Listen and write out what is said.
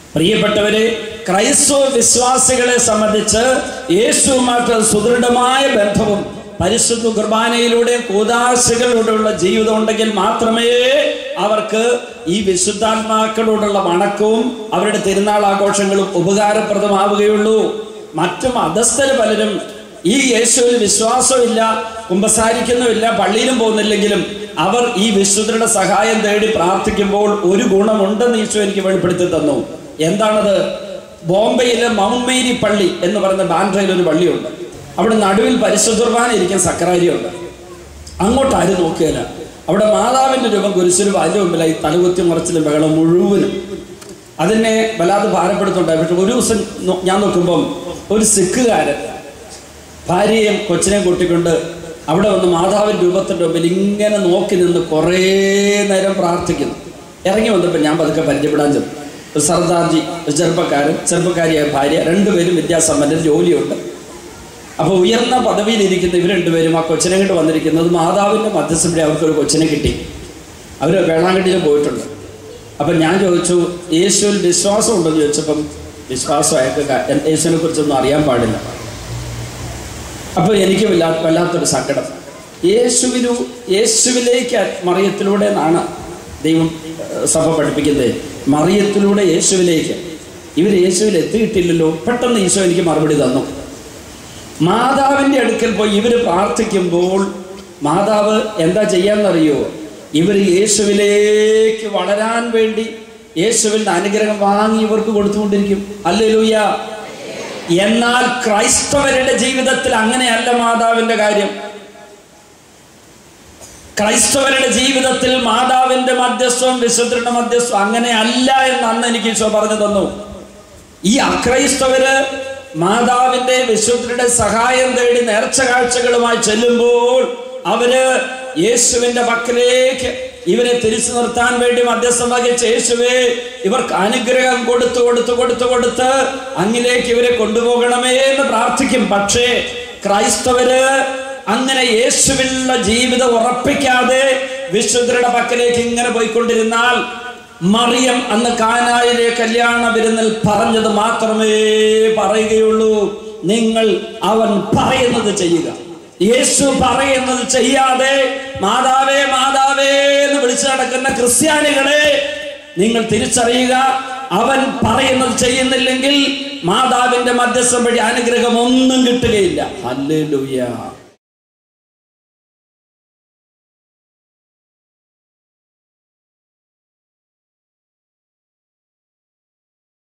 പ്രിയപ്പെട്ടവരെ ക്രൈസ്തവ വിശ്വാസികളെ സംബന്ധിച്ച് യേശുവുമായിട്ട് സുദൃഢമായ ബന്ധവും പരിശുദ്ധ കുർബാനയിലൂടെ കൂതാശകളിലൂടെയുള്ള ജീവിതം ഉണ്ടെങ്കിൽ മാത്രമേ അവർക്ക് ഈ വിശുദ്ധാത്മാക്കളോടുള്ള വണക്കവും അവരുടെ തിരുനാൾ ആഘോഷങ്ങളും ഉപകാരപ്രദമാവുകയുള്ളൂ മറ്റു മതസ്ഥര് പലരും ഈ യേശുവിൽ വിശ്വാസമില്ല കുമ്പസാരിക്കുന്നുമില്ല പള്ളിയിലും പോകുന്നില്ലെങ്കിലും അവർ ഈ വിശുദ്ധരുടെ സഹായം തേടി പ്രാർത്ഥിക്കുമ്പോൾ ഒരു ഗുണമുണ്ടെന്ന് ഈശോ എനിക്ക് വെളിപ്പെടുത്തി തന്നു എന്താണത് ബോംബെയിലെ മൗണ്ട് മേരി പള്ളി എന്ന് പറയുന്ന ബാൻഡ്രയിൽ ഒരു പള്ളിയുണ്ട് അവിടെ നടുവിൽ പരിശുദ്ധ കുർബാന ഇരിക്കുന്ന സക്രാരിയുണ്ട് അങ്ങോട്ട് ആരും നോക്കുകയില്ല അവിടെ മാതാവിന്റെ രൂപം കുരിശിന് അതിന്റെ മുമ്പിലായി തലകുത്തി മറച്ചിലും ബഹളം മുഴുവനും അതിനെ വല്ലാതെ ഭാരപ്പെടുത്തുണ്ടായി പക്ഷെ ഒരു ദിവസം നോ- ഞാൻ നോക്കുമ്പം ഒരു സിഖുകാരൻ ഭാര്യയും കൊച്ചിനെയും കൂട്ടിക്കൊണ്ട് അവിടെ വന്ന് മാതാവിന്റെ രൂപത്തിന്റെ മുമ്പിൽ ഇങ്ങനെ നോക്കി നിന്ന് കുറേ നേരം പ്രാർത്ഥിക്കുന്നു ഇറങ്ങി വന്നപ്പോൾ ഞാൻ പതുക്കെ പരിചയപ്പെടാൻ ചെന്നു ഒരു സർദാർജി ഒരു ചെറുപ്പക്കാരൻ ചെറുപ്പക്കാരിയായ ഭാര്യ രണ്ടുപേരും വിദ്യാസമ്പന്നർ ജോലിയുണ്ട് അപ്പോൾ ഉയർന്ന പദവിയിലിരിക്കുന്ന ഇവർ രണ്ടുപേരും ആ കൊച്ചിനെ കൊണ്ട് വന്നിരിക്കുന്നത് മാതാവിൻ്റെ മധ്യസ്ഥയുടെ അവർക്കൊരു കൊച്ചിനെ കിട്ടി അവർ വേളാങ്കണ്ണിയിൽ പോയിട്ടുണ്ട് അപ്പം ഞാൻ ചോദിച്ചു യേശുവിൽ വിശ്വാസം ഉണ്ടെന്ന് ചോദിച്ചപ്പം വിശ്വാസം അയാൾക്ക് ക- യേശുവിനെ കുറിച്ചൊന്നും അറിയാൻ പാടില്ല അപ്പോൾ എനിക്ക് വല്ലാ വല്ലാത്തൊരു സങ്കടം യേശുവിനു യേശുവിലേക്ക് മറിയത്തിലൂടെ എന്നാണ് ദൈവം ഏഹ്, സഭ പഠിപ്പിക്കുന്നത് മറിയത്തിലൂടെ യേശുവിലേക്ക് ഇവർ യേശുവിൽ എത്തിയിട്ടില്ലല്ലോ പെട്ടെന്ന് ഈശോ എനിക്ക് മറുപടി തന്നു മാതാവിൻ്റെ അടുക്കൽ പോയി ഇവർ പ്രാർത്ഥിക്കുമ്പോൾ മാതാവ് എന്താ ചെയ്യാന്നറിയോ ഇവർ യേശുവിലേക്ക് വളരാൻ വേണ്ടി യേശുവിൻ്റെ അനുഗ്രഹം വാങ്ങി ഇവർക്ക് കൊടുത്തുകൊണ്ടിരിക്കും അല്ലേ ലൂയ എന്നാൽ ക്രൈസ്തവരുടെ ജീവിതത്തിൽ അങ്ങനെയല്ല മാതാവിന്റെ കാര്യം ക്രൈസ്തവരുടെ ജീവിതത്തിൽ മാതാവിന്റെ മധ്യസ്ഥവും വിശുദ്ധരുടെ മധ്യസ്ഥവും അങ്ങനെ അല്ല എന്ന് അന്ന് എനിക്ക് ഈശോ പറഞ്ഞു തന്നു ഈ അക്രൈസ്തവര് മാതാവിന്റെ വിശുദ്ധരുടെ സഹായം തേടി നേർച്ച കാഴ്ചകളുമായി ചെല്ലുമ്പോൾ അവര് യേശുവിന്റെ പക്കലേക്ക് ഇവരെ തിരിച്ചു നിർത്താൻ വേണ്ടി മധ്യസ്ഥം വഹിച്ച യേശുവേ ഇവർക്ക് അനുഗ്രഹം കൊടുത്തു കൊടുത്തു കൊടുത്തു കൊടുത്ത് അങ്ങിലേക്ക് ഇവരെ കൊണ്ടുപോകണമേ എന്ന് പ്രാർത്ഥിക്കും പക്ഷേ ക്രൈസ്തവര് അങ്ങനെ യേശുവിനുള്ള ജീവിതം ഉറപ്പിക്കാതെ വിശുദ്ധരുടെ പക്കലേക്ക് ഇങ്ങനെ പോയിക്കൊണ്ടിരുന്നാൽ മറിയം അന്ന് കാനായിലെ കല്യാണ വിരുന്നിൽ പറഞ്ഞത് മാത്രമേ പറയുകയുള്ളൂ നിങ്ങൾ അവൻ പറയുന്നത് ചെയ്യുക യേശു പറയുന്നത് ചെയ്യാതെ മാതാവേ മാതാവേ എന്ന് വിളിച്ചു നടക്കുന്ന ക്രിസ്ത്യാനികളെ നിങ്ങൾ തിരിച്ചറിയുക അവൻ പറയുന്നത് ചെയ്യുന്നില്ലെങ്കിൽ മാതാവിന്റെ മധ്യസ്ഥം വഴി അനുഗ്രഹം ഒന്നും കിട്ടുകയില്ല ഹല്ലേലൂയ